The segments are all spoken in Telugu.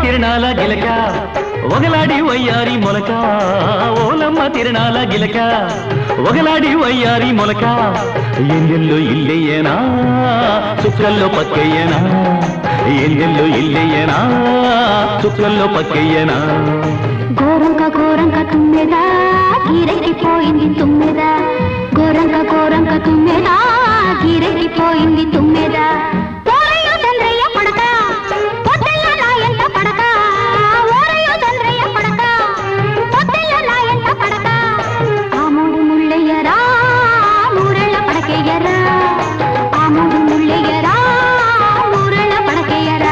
తిరణాల గిలక ఒగలాడి వయ్యారి మొలక ఓలమ్మ తిరణాల గిలక ఒగలాడి వయ్యారి మొలక ఎల్లెల్లో ఇల్లెయ్యనా చుక్కల్లో పక్కయ్యనా ఎల్లెల్లో ఇల్లెయ్యనా చుక్కల్లో పక్కయ్యనా గోరంక గోరంక తుమ్మెదా గిరెక్కిపోయింది తుమ్మెదా గోరంక గోరంక తుమ్మెదా గిరెక్కిపోయింది తుమ్మెదా ఓరయ్యో చంద్రయ్య పడక పొద్దెల్ల నా ఎంట పడక ఓరయ్యో చంద్రయ్య పడక పొద్దెల్ల నా ఎంట పడక ఆ మూడు ముళ్ళెయ్యరా మూరెళ్ళ పడకెయ్యరా ఆ మూడు ముళ్ళెయ్యరా మూరెళ్ళ పడకెయ్యరా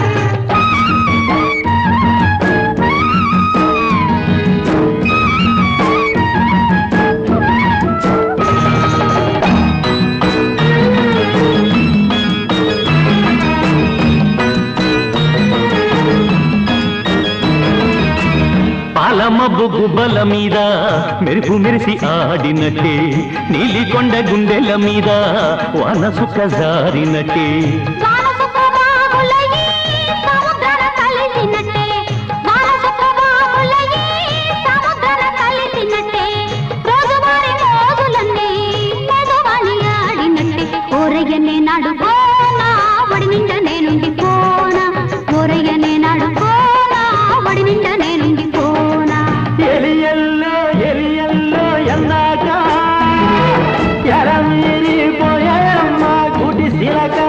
పాలమబ్బు గుబ్బల మీద మెరుపు మెరిసి ఆడినట్టే నీలికొండ గుండెల మీద వాన సుఖ జారినట్టే వానసుక బాబులయ్యి సముద్రాన కలిసినట్టే వానసుక బాబులయ్యి సముద్రాన కలిసినట్టే రోజువారీ మోజులన్నీ మెదువాణి ఆడినట్టే ఓరయ్యనే నాడు పోనా వడి నిండ నేనుండి పోనా ఓరయ్యనే నాడు పోనా వడి నిండ నేనుండి పోనా ఎలియల్లో ఎలియల్లో ఎన్నాక ఎరమీరిపోయాయమ్మ గుడి సిలక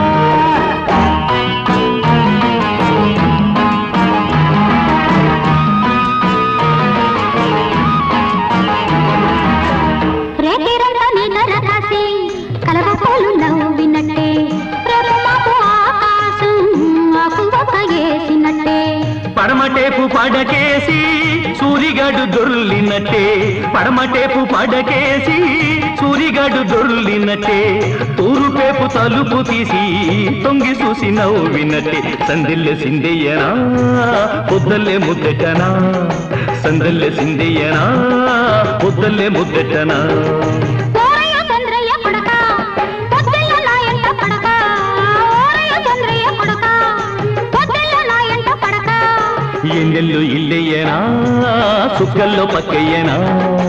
రేతిరంతా నిగర రాసి కలవ పోలు నవ్వినట్టే రేపు మాపు ఆకాశం మాకు ఒక వేసినట్టే పడమటేపు పడకేసి సూరిగడు దొర్లినట్టే పడమటేపు పడకేసి సూరిగడు దొర్లినట్టే తూరుపేపు తలుపు తీసి తొంగి చూసి నవ్వినట్టే సందిల్లె సిందెయ్యనా పొద్దల్లే ముద్దటనా సందల్లె సిందెయ్యనా పొద్దల్లే ముద్దటనా ఓరయ్య చంద్రయ్య పడక పొద్దెల్ల నా ఎంట పడక ఓరయ్య చంద్రయ్య పడక పొద్దెల్ల నా ఎంట పడక ఎండెల్లు ఇల్లెయ్యనా చుక్కల్లో పక్కయ్యనా